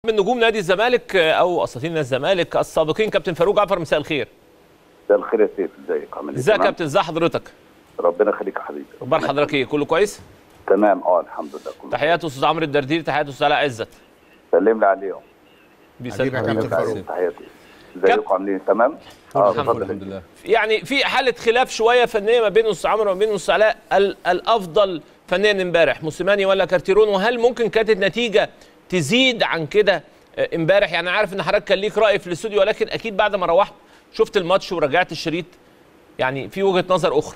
من نجوم نادي الزمالك او اساطير نادي الزمالك السابقين كابتن فاروق جعفر مساء الخير مساء الخير يا سيف ازيك عامل ايه ازيك يا تمام؟ كابتن ازي حضرتك ربنا يخليك يا حبيبي اخبار حضرتك ايه كله كويس تمام اه الحمد لله كله تحيات استاذ عمرو الدرديري تحيات استاذ علاء عزت سلم لي عليهم بيسلم حبيبي يا كابتن سلم لي عليهم فاروق. تحياتي ازيكم عاملين إيه؟ تمام؟ اه الحمد اتفضل الحمد لله يعني في حاله خلاف شويه فنيه ما بين استاذ عمرو وما بين استاذ علاء ال- الافضل فنيا امبارح موسيماني ولا كارتيرون وهل ممكن كانت النتيجه تزيد عن كده آه، امبارح يعني عارف ان حضرتك كان ليك راي في الاستوديو ولكن اكيد بعد ما روحت شفت الماتش ورجعت الشريط يعني في وجهه نظر اخرى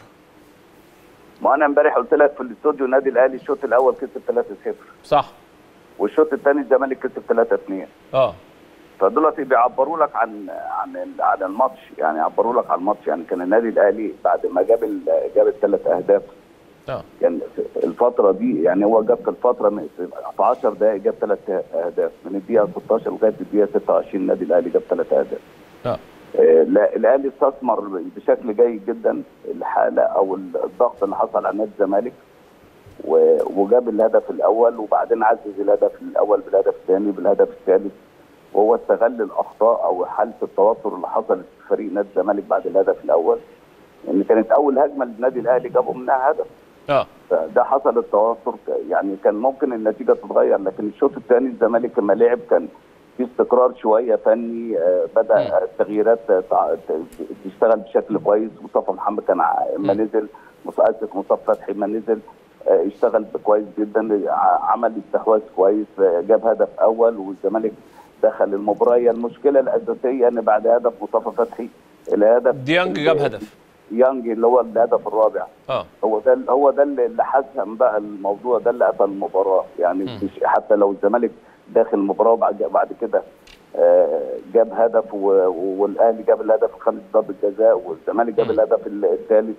ما انا امبارح قلت لك في الاستوديو النادي الاهلي الشوط الاول كسب 3-0 صح والشوط الثاني الزمالك كسب 3-2 اه فدلوقتي بيعبروا لك عن عن ال- عن الماتش يعني عبروا لك عن الماتش يعني كان النادي الاهلي بعد ما جاب ال- جاب الثلاث اهداف اه كان في الفترة دي يعني هو جاب في الفترة من- في 10 دقائق جاب ثلاث أهداف من الدقيقة 16 لغاية الدقيقة 26 النادي الأهلي جاب ثلاث أهداف. اه آه، لا- الأهلي استثمر بشكل جيد جدا الحالة أو الضغط اللي حصل على نادي الزمالك و- وجاب الهدف الأول وبعدين عزز الهدف الأول بالهدف الثاني بالهدف الثالث وهو استغل الأخطاء أو حالة التوتر اللي حصلت في فريق نادي الزمالك بعد الهدف الأول إن كانت أول هجمة للنادي الأهلي جابوا منها هدف. اه ده حصل التوتر يعني كان ممكن النتيجه تتغير لكن الشوط الثاني الزمالك لما لعب كان في استقرار شويه فني آه، بدا التغييرات آه، تع- ت- تشتغل بشكل كويس مصطفى محمد كان ع- ما مم. نزل متاسف مصطفى فتحي ما نزل آه، اشتغل كويس جدا ع- عمل استحواذ كويس آه، جاب هدف اول والزمالك دخل المباراه هي المشكله الاساسيه ان بعد هدف مصطفى فتحي الهدف ديانج جاب هدف يانج اللي هو الهدف الرابع اه هو ده هو ده اللي اللي حسم بقى الموضوع ده اللي قتل المباراه يعني مم. مش حتى لو الزمالك داخل المباراه وبعد بعد كده آه، جاب هدف و- والاهلي جاب الهدف الخامس ضربه جزاء والزمالك جاب مم. الهدف ال- الثالث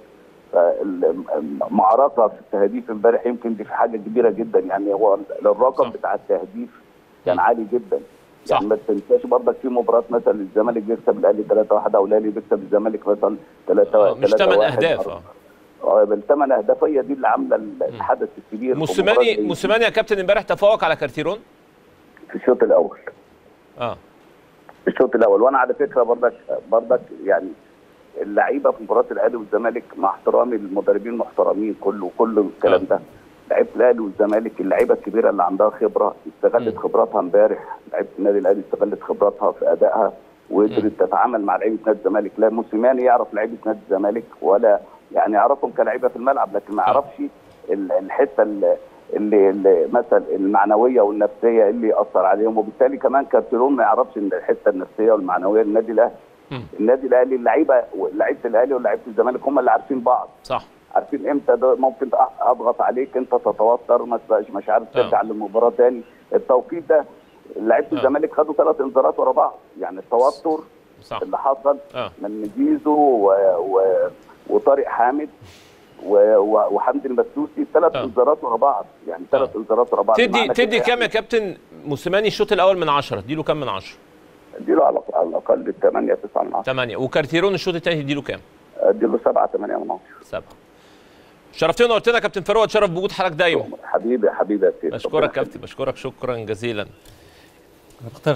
فالمعركه في التهديف امبارح يمكن دي في حاجه كبيره جدا يعني هو الرقم صح. بتاع التهديف كان مم. عالي جدا صح. يعني ما تنساش برضك في مباراه مثلا الزمالك بيكسب الاهلي 3-1 او الاهلي بيكسب الزمالك مثلا 3 آه، مش 8 اهداف اه اه بالثمان اهداف هي دي اللي عامله الحدث الكبير في موسيماني مباراة موسيماني يا كابتن امبارح تفوق على كارتيرون في الشوط الاول اه في الشوط الاول وانا على فكره برضك برضك يعني اللعيبه في مباراه الاهلي والزمالك مع احترامي للمدربين المحترمين كله كل الكلام آه. ده لعيبه الاهلي والزمالك اللعيبه الكبيره اللي عندها خبره استغلت مم. خبراتها امبارح لعيبه النادي الاهلي استغلت خبراتها في ادائها وقدرت تتعامل مع لعيبه نادي الزمالك لا موسيماني يعرف لعيبه نادي الزمالك ولا يعني يعرفهم كلعيبه في الملعب لكن ما آه. يعرفش ال- الحته اللي اللي, اللي مثلا المعنويه والنفسيه اللي ياثر عليهم وبالتالي كمان كارتيرون ما يعرفش ان الحته النفسيه والمعنويه للنادي الاهلي مم. النادي الاهلي اللعيبه لعيبه الاهلي ولاعيبه الزمالك هم اللي عارفين بعض صح عارفين امتى ده ممكن اضغط عليك انت تتوتر ما تبقاش مش عارف آه. ترجع للمباراه تاني التوقيت ده لعيبه آه. الزمالك خدوا ثلاث انذارات ورا بعض يعني التوتر صح اللي حصل اه من زيزو و... و... وطارق حامد و... و... وحمدي المسلوسي ثلاث آه. انذارات ورا بعض يعني ثلاث آه. انذارات ورا بعض تدي معنى تدي كده كام يا كابتن موسيماني الشوط الاول من 10 اديله كام من 10 اديله على على الاقل 8 9 من 10 8 وكارتيرون الشوط الثاني تديله كام اديله 7 8 من 10 7 شرفتنا وقلتنا يا كابتن فاروق اتشرف بوجود حضرتك دايما حبيبي حبيبي يا سيدي بشكرك كابتن بشكرك شكرا جزيلا انا بختار